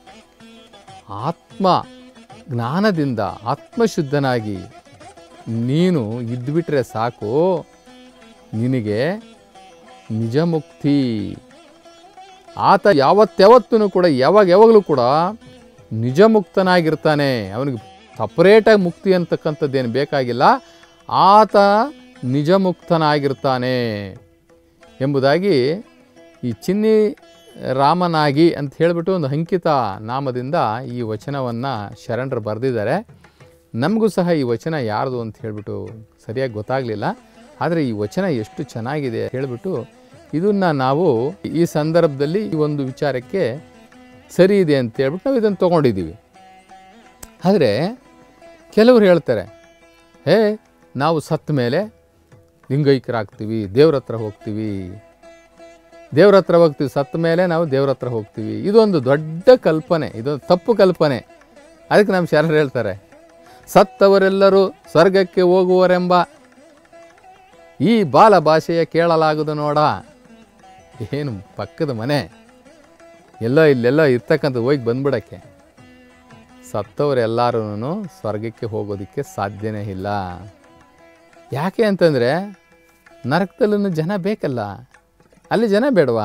ಆತ್ಮ ಜ್ಞಾನದಿಂದ ಆತ್ಮಶುದ್ಧನಾಗಿ ನೀನು ಇದ್ಬಿಟ್ರೆ ಸಾಕು ನಿನಗೆ ನಿಜ ಮುಕ್ತಿ ಆತ ಯಾವತ್ಯಾವತ್ತೂ ಕೂಡ ಯಾವಾಗ ಯಾವಾಗಲೂ ಕೂಡ ನಿಜ ಮುಕ್ತನಾಗಿರ್ತಾನೆ ಅವನಿಗೆ ಸಪ್ರೇಟಾಗಿ ಮುಕ್ತಿ ಅಂತಕ್ಕಂಥದ್ದೇನು ಬೇಕಾಗಿಲ್ಲ ಆತ ನಿಜ ಮುಕ್ತನಾಗಿರ್ತಾನೆ ಎಂಬುದಾಗಿ ಈ ಚಿನ್ನಿ ರಾಮನಾಗಿ ಅಂತ ಹೇಳಿಬಿಟ್ಟು ಒಂದು ಅಂಕಿತ ನಾಮದಿಂದ ಈ ವಚನವನ್ನು ಶರಣರು ಬರೆದಿದ್ದಾರೆ ನಮಗೂ ಸಹ ಈ ವಚನ ಯಾರ್ದು ಅಂತ ಹೇಳಿಬಿಟ್ಟು ಸರಿಯಾಗಿ ಗೊತ್ತಾಗಲಿಲ್ಲ ಆದರೆ ಈ ವಚನ ಎಷ್ಟು ಚೆನ್ನಾಗಿದೆ ಹೇಳಿಬಿಟ್ಟು ಇದನ್ನು ನಾವು ಈ ಸಂದರ್ಭದಲ್ಲಿ ಈ ಒಂದು ವಿಚಾರಕ್ಕೆ ಸರಿ ಇದೆ ಅಂತ ಹೇಳ್ಬಿಟ್ಟು ನಾವು ಇದನ್ನು ತೊಗೊಂಡಿದ್ದೀವಿ ಆದರೆ ಕೆಲವರು ಹೇಳ್ತಾರೆ ಹೇ ನಾವು ಸತ್ತ ಮೇಲೆ ಲಿಂಗೈಕ್ಯರಾಗ್ತೀವಿ ದೇವ್ರ ಹತ್ರ ಹೋಗ್ತೀವಿ ದೇವ್ರ ಹತ್ರ ಹೋಗ್ತೀವಿ ಸತ್ತ ಮೇಲೆ ನಾವು ದೇವ್ರ ಹತ್ರ ಹೋಗ್ತೀವಿ ಇದೊಂದು ದೊಡ್ಡ ಕಲ್ಪನೆ ಇದೊಂದು ತಪ್ಪು ಕಲ್ಪನೆ ಅದಕ್ಕೆ ನಮ್ಮ ಶರಣರು ಹೇಳ್ತಾರೆ ಸತ್ತವರೆಲ್ಲರೂ ಸ್ವರ್ಗಕ್ಕೆ ಹೋಗುವರೆಂಬ ಈ ಬಾಲ ಭಾಷೆಯ ಕೇಳಲಾಗದು ನೋಡ ಏನು ಪಕ್ಕದ ಮನೆ ಎಲ್ಲೋ ಇಲ್ಲೆಲ್ಲೋ ಇರ್ತಕ್ಕಂಥ ಹೋಗಿ ಬಂದ್ಬಿಡಕ್ಕೆ ಸತ್ತವರೆಲ್ಲರೂ ಸ್ವರ್ಗಕ್ಕೆ ಹೋಗೋದಕ್ಕೆ ಸಾಧ್ಯನೇ ಇಲ್ಲ ಯಾಕೆ ಅಂತಂದರೆ ನರಕದಲ್ಲೂ ಜನ ಬೇಕಲ್ಲ ಅಲ್ಲಿ ಜನ ಬೇಡವಾ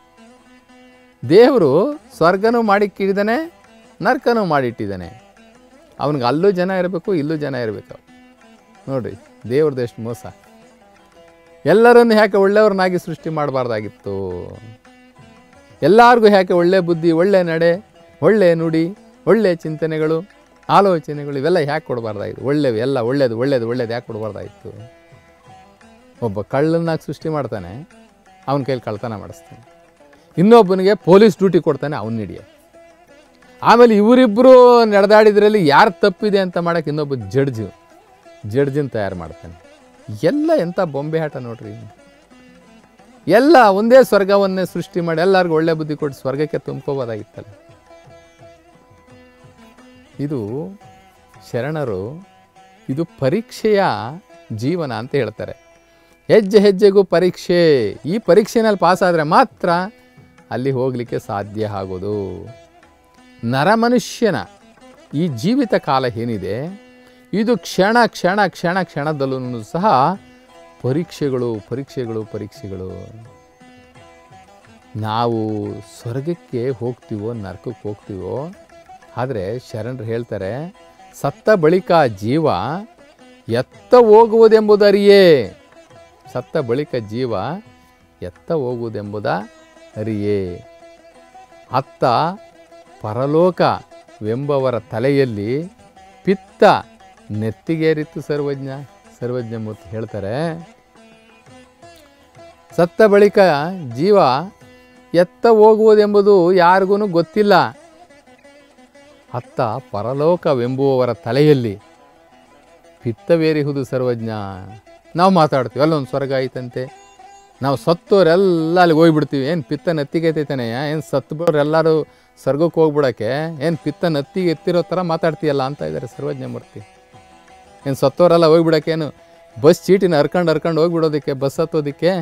ದೇವರು ಸ್ವರ್ಗನೂ ಮಾಡಿಕ್ಕಿದ್ದಾನೆ ನರ್ಕನೂ ಮಾಡಿಟ್ಟಿದ್ದಾನೆ ಅವನಿಗೆ ಅಲ್ಲೂ ಜನ ಇರಬೇಕು ಇಲ್ಲೂ ಜನ ಇರಬೇಕು ನೋಡ್ರಿ ದೇವ್ರದ್ದು ಎಷ್ಟು ಮೋಸ ಎಲ್ಲರನ್ನು ಯಾಕೆ ಒಳ್ಳೆಯವ್ರನ್ನಾಗಿ ಸೃಷ್ಟಿ ಮಾಡಬಾರ್ದಾಗಿತ್ತು ಎಲ್ಲರಿಗೂ ಯಾಕೆ ಒಳ್ಳೆ ಬುದ್ಧಿ ಒಳ್ಳೆ ನಡೆ ಒಳ್ಳೆ ನುಡಿ ಒಳ್ಳೆ ಚಿಂತನೆಗಳು ಆಲೋಚನೆಗಳು ಇವೆಲ್ಲ ಯಾಕೆ ಕೊಡಬಾರ್ದಾಗಿತ್ತು ಒಳ್ಳೆವು ಎಲ್ಲ ಒಳ್ಳೇದು ಒಳ್ಳೇದು ಒಳ್ಳೇದು ಯಾಕೆ ಕೊಡಬಾರ್ದಾಗಿತ್ತು ಒಬ್ಬ ಕಳ್ಳನ್ನಾಗಿ ಸೃಷ್ಟಿ ಮಾಡ್ತಾನೆ ಅವನ ಕೈಲಿ ಕಳ್ತನ ಮಾಡಿಸ್ತಾನೆ ಇನ್ನೊಬ್ಬನಿಗೆ ಪೊಲೀಸ್ ಡ್ಯೂಟಿ ಕೊಡ್ತಾನೆ ಅವನ್ನ ಹಿಡಿಯ ಆಮೇಲೆ ಇವರಿಬ್ಬರು ನಡೆದಾಡಿದ್ರಲ್ಲಿ ಯಾರು ತಪ್ಪಿದೆ ಅಂತ ಮಾಡೋಕೆ ಇನ್ನೊಬ್ಬ ಜಡ್ಜು ಜಡ್ಜನ್ ತಯಾರು ಮಾಡ್ತಾನೆ ಎಲ್ಲ ಎಂಥ ಬೊಂಬೆ ಆಟ ನೋಡ್ರಿ ಎಲ್ಲ ಒಂದೇ ಸ್ವರ್ಗವನ್ನೇ ಸೃಷ್ಟಿ ಮಾಡಿ ಎಲ್ಲರಿಗೂ ಒಳ್ಳೆ ಬುದ್ಧಿ ಕೊಟ್ಟು ಸ್ವರ್ಗಕ್ಕೆ ತುಂಬ್ಕೋಬೋದಾಗಿತ್ತಲ್ಲ ಇದು ಶರಣರು ಇದು ಪರೀಕ್ಷೆಯ ಜೀವನ ಅಂತ ಹೇಳ್ತಾರೆ ಹೆಜ್ಜೆ ಹೆಜ್ಜೆಗೂ ಪರೀಕ್ಷೆ ಈ ಪರೀಕ್ಷೆನಲ್ಲಿ ಪಾಸ್ ಆದರೆ ಮಾತ್ರ ಅಲ್ಲಿ ಹೋಗಲಿಕ್ಕೆ ಸಾಧ್ಯ ಆಗೋದು ನರಮನುಷ್ಯನ ಈ ಜೀವಿತ ಕಾಲ ಏನಿದೆ ಇದು ಕ್ಷಣ ಕ್ಷಣ ಕ್ಷಣ ಕ್ಷಣದಲ್ಲೂ ಸಹ ಪರೀಕ್ಷೆಗಳು ಪರೀಕ್ಷೆಗಳು ಪರೀಕ್ಷೆಗಳು ನಾವು ಸ್ವರ್ಗಕ್ಕೆ ಹೋಗ್ತೀವೋ ನರಕಕ್ಕೆ ಹೋಗ್ತೀವೋ ಆದರೆ ಶರಣರು ಹೇಳ್ತಾರೆ ಸತ್ತ ಬಳಿಕ ಜೀವ ಎತ್ತ ಹೋಗುವುದೆಂಬುದರಿಯೇ ಸತ್ತ ಬಳಿಕ ಜೀವ ಎತ್ತ ಹೋಗುವುದೆಂಬುದ ಅರಿಯೇ ಅತ್ತ ಪರಲೋಕವೆಂಬವರ ತಲೆಯಲ್ಲಿ ಪಿತ್ತ ನೆತ್ತಿಗೇರಿತ್ತು ಸರ್ವಜ್ಞ ಸರ್ವಜ್ಞ ಮೂರ್ತಿ ಹೇಳ್ತಾರೆ ಸತ್ತ ಬಳಿಕ ಜೀವ ಎತ್ತ ಹೋಗುವುದೆಂಬುದು ಯಾರಿಗೂ ಗೊತ್ತಿಲ್ಲ ಅತ್ತ ಪರಲೋಕವೆಂಬುವವರ ತಲೆಯಲ್ಲಿ ಪಿತ್ತವೇರಿಹುದು ಸರ್ವಜ್ಞ ನಾವು ಮಾತಾಡ್ತೀವಿ ಅಲ್ಲೊಂದು ಸ್ವರ್ಗ ಐತಂತೆ ನಾವು ಸತ್ತೋರೆಲ್ಲ ಅಲ್ಲಿಗೆ ಹೋಗ್ಬಿಡ್ತೀವಿ ಏನು ಪಿತ್ತ ನತ್ತಿಗೆ ಎತ್ತೈತಾನೆಯ ಏನು ಸತ್ತಬೋರೆಲ್ಲರೂ ಸ್ವರ್ಗಕ್ಕೆ ಹೋಗ್ಬಿಡಕ್ಕೆ ಏನು ಪಿತ್ತ ನತ್ತಿಗೆ ಎತ್ತಿರೋ ಥರ ಮಾತಾಡ್ತೀಯಲ್ಲ ಅಂತ ಇದ್ದಾರೆ ಸರ್ವಜ್ಞ ಮೂರ್ತಿ ಏನು ಸತ್ತೋರೆಲ್ಲ ಹೋಗ್ಬಿಡಕ್ಕೇನು ಬಸ್ ಚೀಟಿನ ಹರ್ಕೊಂಡು ಹರ್ಕೊಂಡು ಹೋಗ್ಬಿಡೋದಕ್ಕೆ ಬಸ್ ಹತ್ತೋದಕ್ಕೆ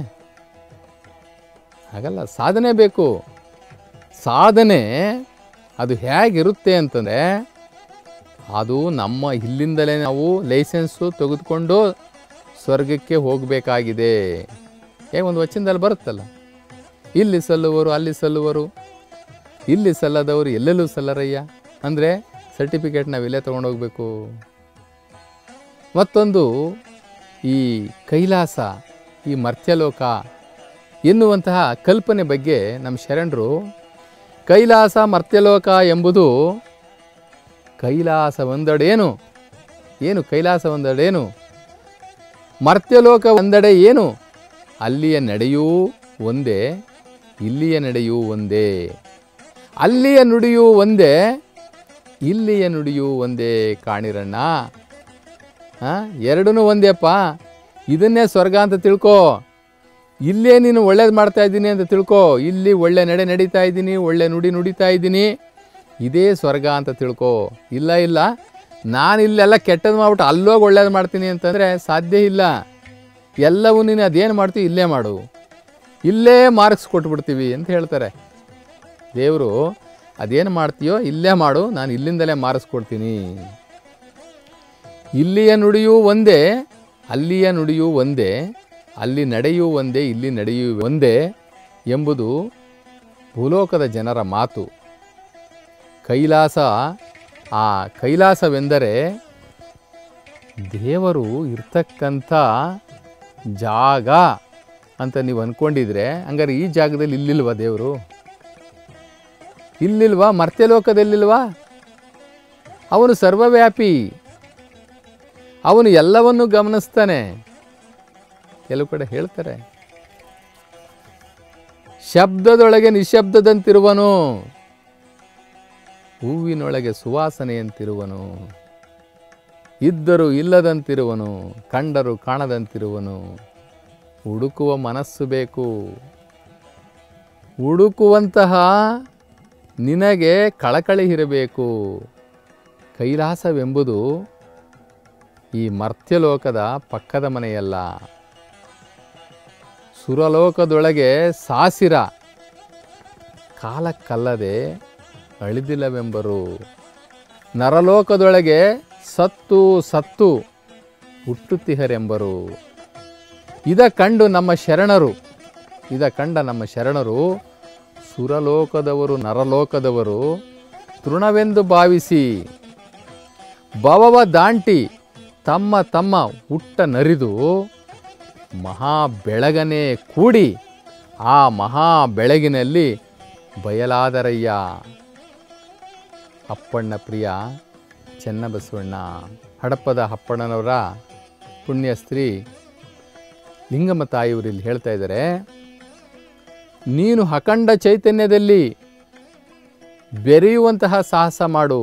ಹಾಗಲ್ಲ ಸಾಧನೆ ಬೇಕು ಸಾಧನೆ ಅದು ಹೇಗಿರುತ್ತೆ ಅಂತಂದರೆ ಅದು ನಮ್ಮ ಇಲ್ಲಿಂದಲೇ ನಾವು ಲೈಸೆನ್ಸು ತೆಗೆದುಕೊಂಡು ಸ್ವರ್ಗಕ್ಕೆ ಹೋಗಬೇಕಾಗಿದೆ ಏ ಒಂದು ವಚನದಲ್ಲಿ ಬರುತ್ತಲ್ಲ ಇಲ್ಲಿ ಸಲ್ಲುವರು ಅಲ್ಲಿ ಸಲ್ಲುವರು ಇಲ್ಲಿ ಸಲ್ಲದವರು ಎಲ್ಲೆಲ್ಲೂ ಸಲ್ಲರಯ್ಯ ಅಂದರೆ ಸರ್ಟಿಫಿಕೇಟ್ ನಾವು ಇಲ್ಲೇ ತೊಗೊಂಡೋಗ್ಬೇಕು ಮತ್ತೊಂದು ಈ ಕೈಲಾಸ ಈ ಮರ್ತ್ಯಲೋಕ ಎನ್ನುವಂತಹ ಕಲ್ಪನೆ ಬಗ್ಗೆ ನಮ್ಮ ಶರಣರು ಕೈಲಾಸ ಮರ್ತ್ಯಲೋಕ ಎಂಬುದು ಕೈಲಾಸ ಒಂದೆಡೆನು ಏನು ಕೈಲಾಸ ಒಂದೆಡೆನು ಮರ್ತ್ಯಲೋಕ ಒಂದೆಡೆ ಏನು ಅಲ್ಲಿಯ ನಡೆಯೂ ಒಂದೇ ಇಲ್ಲಿಯ ನಡೆಯೂ ಒಂದೇ ಅಲ್ಲಿಯ ನುಡಿಯೂ ಒಂದೇ ಇಲ್ಲಿಯ ನುಡಿಯೂ ಒಂದೇ ಕಾಣಿರಣ್ಣ ಹಾಂ ಎರಡೂ ಒಂದೇಪ್ಪ ಇದನ್ನೇ ಸ್ವರ್ಗ ಅಂತ ತಿಳ್ಕೊ ಇಲ್ಲೇ ನೀನು ಒಳ್ಳೇದು ಮಾಡ್ತಾ ಇದ್ದೀನಿ ಅಂತ ತಿಳ್ಕೊ ಇಲ್ಲಿ ಒಳ್ಳೆ ನಡೆ ನಡೀತಾ ಇದ್ದೀನಿ ಒಳ್ಳೆ ನುಡಿ ನುಡಿತಾ ಇದ್ದೀನಿ ಇದೇ ಸ್ವರ್ಗ ಅಂತ ತಿಳ್ಕೊ ಇಲ್ಲ ಇಲ್ಲ ನಾನು ಇಲ್ಲೆಲ್ಲ ಕೆಟ್ಟದ್ದು ಮಾಡ್ಬಿಟ್ಟು ಅಲ್ಲೋಗಿ ಒಳ್ಳೇದು ಮಾಡ್ತೀನಿ ಅಂತಂದರೆ ಸಾಧ್ಯ ಇಲ್ಲ ಎಲ್ಲವೂ ನೀನು ಅದೇನು ಮಾಡ್ತೀವಿ ಇಲ್ಲೇ ಮಾಡು ಇಲ್ಲೇ ಮಾರ್ಕ್ಸ್ ಕೊಟ್ಬಿಡ್ತೀವಿ ಅಂತ ಹೇಳ್ತಾರೆ ದೇವರು ಅದೇನು ಮಾಡ್ತೀಯೋ ಇಲ್ಲೇ ಮಾಡು ನಾನು ಇಲ್ಲಿಂದಲೇ ಮಾರ್ಕ್ಸ್ ಕೊಡ್ತೀನಿ ಇಲ್ಲಿಯ ನುಡಿಯೂ ಒಂದೇ ಅಲ್ಲಿಯ ನುಡಿಯೂ ಒಂದೇ ಅಲ್ಲಿ ನಡೆಯೂ ಒಂದೇ ಇಲ್ಲಿ ನಡೆಯೂ ಒಂದೇ ಎಂಬುದು ಭೂಲೋಕದ ಜನರ ಮಾತು ಕೈಲಾಸ ಆ ಕೈಲಾಸವೆಂದರೆ ದೇವರು ಇರ್ತಕ್ಕಂಥ ಜಾಗ ಅಂತ ನೀವು ಅಂದ್ಕೊಂಡಿದ್ರೆ ಹಂಗಾರೆ ಈ ಜಾಗದಲ್ಲಿ ಇಲ್ಲಿಲ್ವಾ ದೇವರು ಇಲ್ಲಿಲ್ವಾ ಮರ್ತ್ಯಲೋಕದಲ್ಲಿಲ್ವಾ ಅವನು ಸರ್ವವ್ಯಾಪಿ ಅವನು ಎಲ್ಲವನ್ನೂ ಗಮನಿಸ್ತಾನೆ ಕೆಲವು ಕಡೆ ಹೇಳ್ತಾರೆ ಶಬ್ದದೊಳಗೆ ನಿಶಬ್ದದಂತಿರುವನು ಹೂವಿನೊಳಗೆ ಸುವಾಸನೆಯಂತಿರುವನು ಇದ್ದರೂ ಇಲ್ಲದಂತಿರುವನು ಕಂಡರೂ ಕಾಣದಂತಿರುವನು ಹುಡುಕುವ ಮನಸ್ಸು ಬೇಕು ಹುಡುಕುವಂತಹ ನಿನಗೆ ಕಳಕಳಿ ಇರಬೇಕು ಕೈಲಾಸವೆಂಬುದು ಈ ಮರ್ತ್ಯಲೋಕದ ಪಕ್ಕದ ಮನೆಯಲ್ಲ ಸುರಲೋಕದೊಳಗೆ ಸಾಸಿರ ಕಾಲಕ್ಕಲ್ಲದೆ ಅಳಿದಿಲ್ಲವೆಂಬರು ನರಲೋಕದೊಳಗೆ ಸತ್ತು ಸತ್ತು ಹುಟ್ಟುತ್ತಿಹರೆಂಬರು ಇದ ಕಂಡು ನಮ್ಮ ಶರಣರು ಇದ ಕಂಡ ನಮ್ಮ ಶರಣರು ಸುರಲೋಕದವರು ನರಲೋಕದವರು ತೃಣವೆಂದು ಭಾವಿಸಿ ಭವವ ದಾಂಟಿ ತಮ್ಮ ತಮ್ಮ ಹುಟ್ಟ ನರಿದು ಮಹಾ ಬೆಳಗನೆ ಕೂಡಿ ಆ ಮಹಾ ಬೆಳಗಿನಲ್ಲಿ ಬಯಲಾದರಯ್ಯ ಅಪ್ಪಣ್ಣ ಪ್ರಿಯ ಚೆನ್ನಬಸವಣ್ಣ ಹಡಪದ ಅಪ್ಪಣ್ಣನವರ ಪುಣ್ಯ ಸ್ತ್ರೀ ಲಿಂಗಮ್ಮ ತಾಯಿಯವರು ಇಲ್ಲಿ ಹೇಳ್ತಾ ಇದ್ದಾರೆ ನೀನು ಅಖಂಡ ಚೈತನ್ಯದಲ್ಲಿ ಬೆರೆಯುವಂತಹ ಸಾಹಸ ಮಾಡು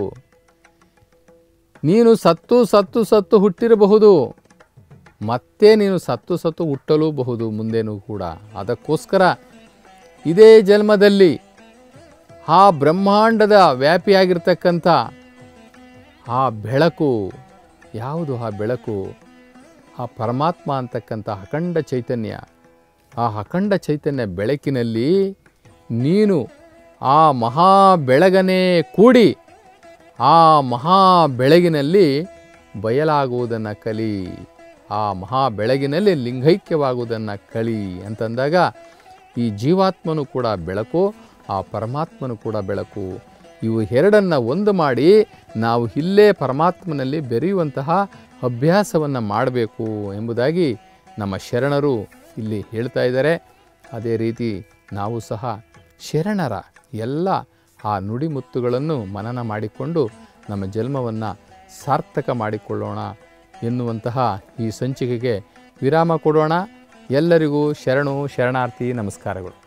ನೀನು ಸತ್ತು ಸತ್ತು ಸತ್ತು ಹುಟ್ಟಿರಬಹುದು ಮತ್ತೆ ನೀನು ಸತ್ತು ಸತ್ತು ಹುಟ್ಟಲೂಬಹುದು ಮುಂದೇನೂ ಕೂಡ ಅದಕ್ಕೋಸ್ಕರ ಇದೇ ಜನ್ಮದಲ್ಲಿ ಆ ಬ್ರಹ್ಮಾಂಡದ ವ್ಯಾಪಿಯಾಗಿರ್ತಕ್ಕಂಥ ಆ ಬೆಳಕು ಯಾವುದು ಆ ಬೆಳಕು ಆ ಪರಮಾತ್ಮ ಅಂತಕ್ಕಂಥ ಅಖಂಡ ಚೈತನ್ಯ ಆ ಅಖಂಡ ಚೈತನ್ಯ ಬೆಳಕಿನಲ್ಲಿ ನೀನು ಆ ಮಹಾ ಬೆಳಗನೆ ಕೂಡಿ ಆ ಮಹಾ ಬೆಳಗಿನಲ್ಲಿ ಬಯಲಾಗುವುದನ್ನು ಕಲಿ ಆ ಮಹಾ ಬೆಳಗಿನಲ್ಲಿ ಲಿಂಗೈಕ್ಯವಾಗುವುದನ್ನು ಕಲಿ ಅಂತಂದಾಗ ಈ ಜೀವಾತ್ಮನು ಕೂಡ ಬೆಳಕು ಆ ಪರಮಾತ್ಮನು ಕೂಡ ಬೆಳಕು ಇವು ಎರಡನ್ನು ಒಂದು ಮಾಡಿ ನಾವು ಇಲ್ಲೇ ಪರಮಾತ್ಮನಲ್ಲಿ ಬೆರೆಯುವಂತಹ ಅಭ್ಯಾಸವನ್ನು ಮಾಡಬೇಕು ಎಂಬುದಾಗಿ ನಮ್ಮ ಶರಣರು ಇಲ್ಲಿ ಹೇಳ್ತಾ ಇದ್ದಾರೆ ಅದೇ ರೀತಿ ನಾವು ಸಹ ಶರಣರ ಎಲ್ಲ ಆ ನುಡಿಮುತ್ತುಗಳನ್ನು ಮನನ ಮಾಡಿಕೊಂಡು ನಮ್ಮ ಜನ್ಮವನ್ನು ಸಾರ್ಥಕ ಮಾಡಿಕೊಳ್ಳೋಣ ಎನ್ನುವಂತಹ ಈ ಸಂಚಿಕೆಗೆ ವಿರಾಮ ಕೊಡೋಣ ಎಲ್ಲರಿಗೂ ಶರಣು ಶರಣಾರ್ಥಿ ನಮಸ್ಕಾರಗಳು